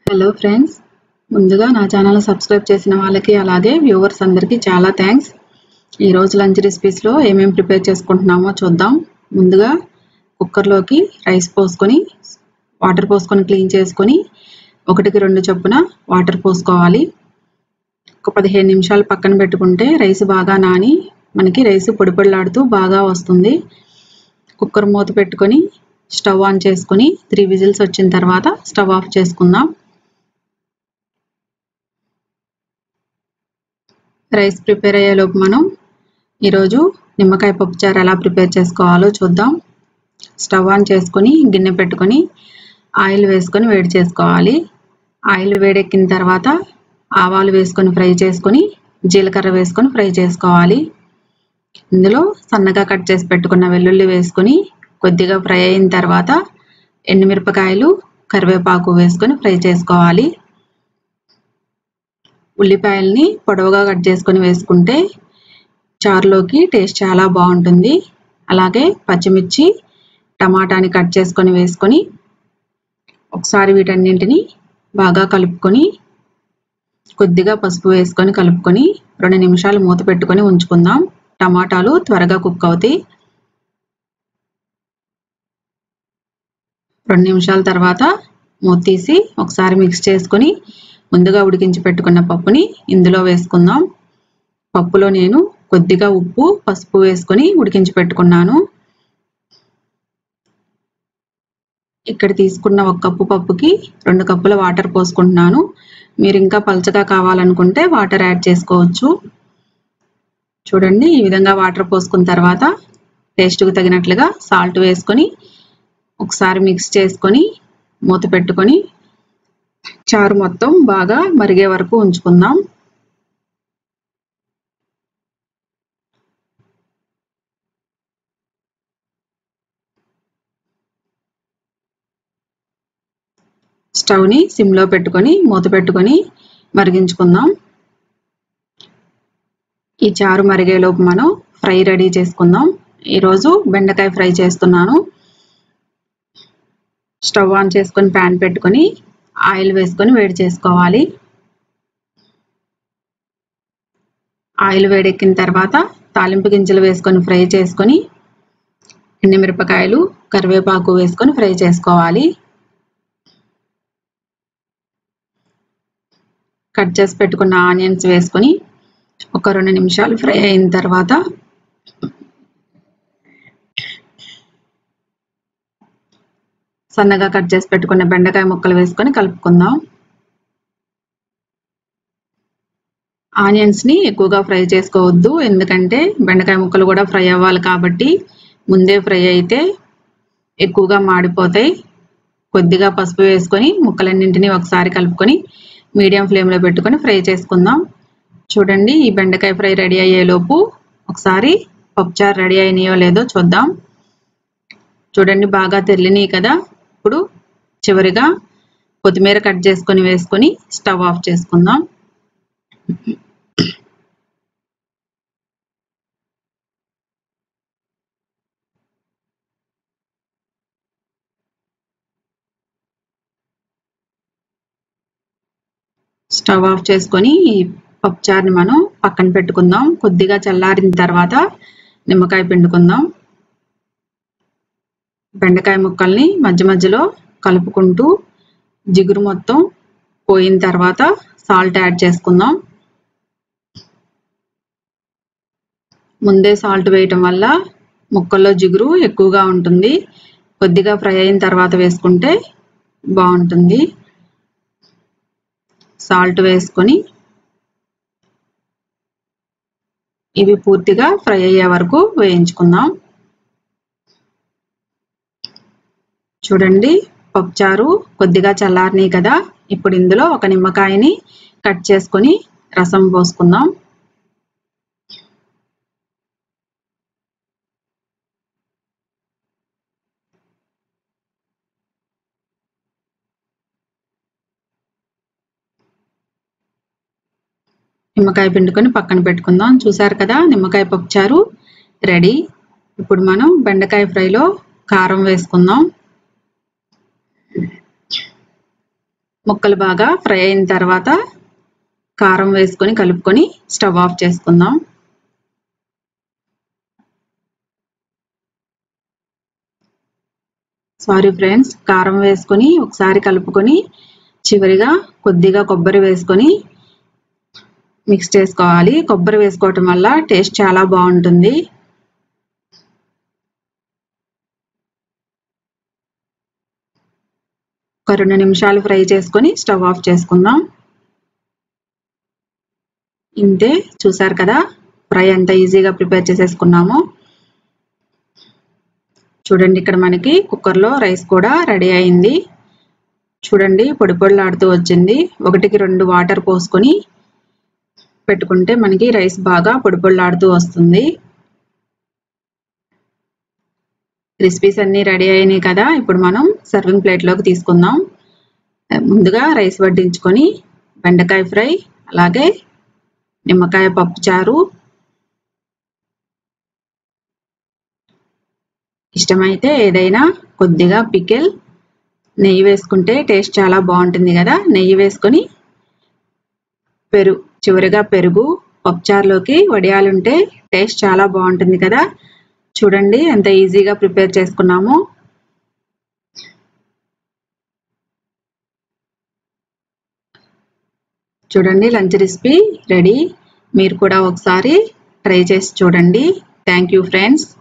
hello friends ముందుగా నా channel subscribe చేసిన వాళ్ళకి అలాగే వ్యూవర్స్ అందరికీ చాలా థ్యాంక్స్ ఈరోజు లంచ్ రెసిపీస్లో ఏమేమి ప్రిపేర్ చేసుకుంటున్నామో చూద్దాం ముందుగా కుక్కర్లోకి రైస్ పోసుకొని వాటర్ పోసుకొని క్లీన్ చేసుకొని ఒకటికి రెండు చొప్పున వాటర్ పోసుకోవాలి ఒక పదిహేను నిమిషాలు పక్కన పెట్టుకుంటే రైస్ బాగా నాని మనకి రైస్ పొడి పొడిలాడుతూ బాగా వస్తుంది కుక్కర్ మూత పెట్టుకొని స్టవ్ ఆన్ చేసుకొని త్రీ విజిల్స్ వచ్చిన తర్వాత స్టవ్ ఆఫ్ చేసుకుందాం రైస్ ప్రిపేర్ అయ్యేలోపు మనం ఈరోజు నిమ్మకాయ పప్పుచారు ఎలా ప్రిపేర్ చేసుకోవాలో చూద్దాం స్టవ్ ఆన్ చేసుకొని గిన్నె పెట్టుకొని ఆయిల్ వేసుకొని వేడి చేసుకోవాలి ఆయిల్ వేడెక్కిన తర్వాత ఆవాలు వేసుకొని ఫ్రై చేసుకొని జీలకర్ర వేసుకొని ఫ్రై చేసుకోవాలి ఇందులో సన్నగా కట్ చేసి పెట్టుకున్న వెల్లుల్లి వేసుకొని కొద్దిగా ఫ్రై అయిన తర్వాత ఎండుమిరపకాయలు కరివేపాకు వేసుకొని ఫ్రై చేసుకోవాలి ఉల్లిపాయల్ని పొడవుగా కట్ చేసుకొని వేసుకుంటే చారులోకి టేస్ట్ చాలా బాగుంటుంది అలాగే పచ్చిమిర్చి టమాటాని కట్ చేసుకొని వేసుకొని ఒకసారి వీటన్నింటిని బాగా కలుపుకొని కొద్దిగా పసుపు వేసుకొని కలుపుకొని రెండు నిమిషాలు మూత పెట్టుకొని ఉంచుకుందాం టమాటాలు త్వరగా కుక్ అవుతాయి రెండు నిమిషాల తర్వాత మూత తీసి ఒకసారి మిక్స్ చేసుకొని ముందుగా ఉడికించి పెట్టుకున్న పప్పుని ఇందులో వేసుకుందాం పప్పులో నేను కొద్దిగా ఉప్పు పసుపు వేసుకొని ఉడికించి పెట్టుకున్నాను ఇక్కడ తీసుకున్న ఒక కప్పు పప్పుకి రెండు కప్పుల వాటర్ పోసుకుంటున్నాను మీరు ఇంకా పలచగా కావాలనుకుంటే వాటర్ యాడ్ చేసుకోవచ్చు చూడండి ఈ విధంగా వాటర్ పోసుకున్న తర్వాత టేస్ట్కి తగినట్లుగా సాల్ట్ వేసుకొని ఒకసారి మిక్స్ చేసుకొని మూత పెట్టుకొని చారు మొత్తం బాగా మరిగే వరకు ఉంచుకుందాం స్టవ్ని సిమ్లో పెట్టుకొని మూత పెట్టుకొని మరిగించుకుందాం ఈ చారు మరిగేలోపు మనం ఫ్రై రెడీ చేసుకుందాం ఈరోజు బెండకాయ ఫ్రై చేస్తున్నాను స్టవ్ ఆన్ చేసుకొని ప్యాన్ పెట్టుకొని ఆయిల్ వేసుకొని వేడి చేసుకోవాలి ఆయిల్ వేడెక్కిన తర్వాత తాలింపు గింజలు వేసుకొని ఫ్రై చేసుకొని ఎండుమిరపకాయలు కరివేపాకు వేసుకొని ఫ్రై చేసుకోవాలి కట్ చేసి పెట్టుకున్న ఆనియన్స్ వేసుకొని ఒక రెండు నిమిషాలు ఫ్రై అయిన తర్వాత సన్నగా కట్ చేసి పెట్టుకున్న బెండకాయ ముక్కలు వేసుకొని కలుపుకుందాం ఆనియన్స్ని ఎక్కువగా ఫ్రై చేసుకోవద్దు ఎందుకంటే బెండకాయ ముక్కలు కూడా ఫ్రై అవ్వాలి కాబట్టి ముందే ఫ్రై అయితే ఎక్కువగా మాడిపోతాయి కొద్దిగా పసుపు వేసుకొని ముక్కలన్నింటినీ ఒకసారి కలుపుకొని మీడియం ఫ్లేమ్లో పెట్టుకొని ఫ్రై చేసుకుందాం చూడండి ఈ బెండకాయ ఫ్రై రెడీ అయ్యేలోపు ఒకసారి పప్పుచారు రెడీ అయినాయో లేదో చూద్దాం చూడండి బాగా తెల్లినాయి కదా ఇప్పుడు చివరిగా కొత్తిమీర కట్ చేసుకొని వేసుకొని స్టవ్ ఆఫ్ చేసుకుందాం స్టవ్ ఆఫ్ చేసుకొని ఈ పప్పుచారుని మనం పక్కన పెట్టుకుందాం కొద్దిగా చల్లారిన తర్వాత నిమ్మకాయ పిండుకుందాం బెండకాయ ముక్కల్ని మధ్య మధ్యలో కలుపుకుంటూ జిగురు మొత్తం పోయిన తర్వాత సాల్ట్ యాడ్ చేసుకుందాం ముందే సాల్ట్ వేయటం వల్ల ముక్కల్లో జిగురు ఎక్కువగా ఉంటుంది కొద్దిగా ఫ్రై అయిన తర్వాత వేసుకుంటే బాగుంటుంది సాల్ట్ వేసుకొని ఇవి పూర్తిగా ఫ్రై అయ్యే వరకు వేయించుకుందాం చూడండి పప్పుచారు కొద్దిగా చల్లారినాయి కదా ఇప్పుడు ఇందులో ఒక నిమ్మకాయని కట్ చేసుకొని రసం పోసుకుందాం నిమ్మకాయ పిండుకొని పక్కన పెట్టుకుందాం చూసారు కదా నిమ్మకాయ పప్పుచారు రెడీ ఇప్పుడు మనం బెండకాయ ఫ్రైలో కారం వేసుకుందాం ముక్కలు బాగా ఫ్రై అయిన తర్వాత కారం వేసుకొని కలుపుకొని స్టవ్ ఆఫ్ చేసుకుందాం సారీ ఫ్రెండ్స్ కారం వేసుకొని ఒకసారి కలుపుకొని చివరిగా కొద్దిగా కొబ్బరి వేసుకొని మిక్స్ చేసుకోవాలి కొబ్బరి వేసుకోవటం వల్ల టేస్ట్ చాలా బాగుంటుంది ఒక రెండు నిమిషాలు ఫ్రై చేసుకొని స్టవ్ ఆఫ్ చేసుకుందాం ఇంతే చూసారు కదా ఫ్రై ఎంత ఈజీగా ప్రిపేర్ చేసేసుకున్నాము చూడండి ఇక్కడ మనకి కుక్కర్లో రైస్ కూడా రెడీ అయింది చూడండి పొడి పొడిలాడుతూ వచ్చింది ఒకటికి రెండు వాటర్ పోసుకొని పెట్టుకుంటే మనకి రైస్ బాగా పొడి పొడిలాడుతూ వస్తుంది రెసిపీస్ అన్నీ రెడీ అయినాయి కదా ఇప్పుడు మనం సర్వింగ్ ప్లేట్లోకి తీసుకుందాం ముందుగా రైస్ వడ్డించుకొని బెండకాయ ఫ్రై అలాగే నిమ్మకాయ పప్పు చారు ఇష్టమైతే ఏదైనా కొద్దిగా పికెల్ నెయ్యి వేసుకుంటే టేస్ట్ చాలా బాగుంటుంది కదా నెయ్యి వేసుకొని పెరుగు చివరిగా పెరుగు పప్పుచారులోకి వడియాలుంటే టేస్ట్ చాలా బాగుంటుంది కదా చూడండి ఎంత ఈజీగా ప్రిపేర్ చేసుకున్నామో చూడండి లంచ్ రెసిపీ రెడీ మీరు కూడా ఒకసారి ట్రై చేసి చూడండి థ్యాంక్ యూ ఫ్రెండ్స్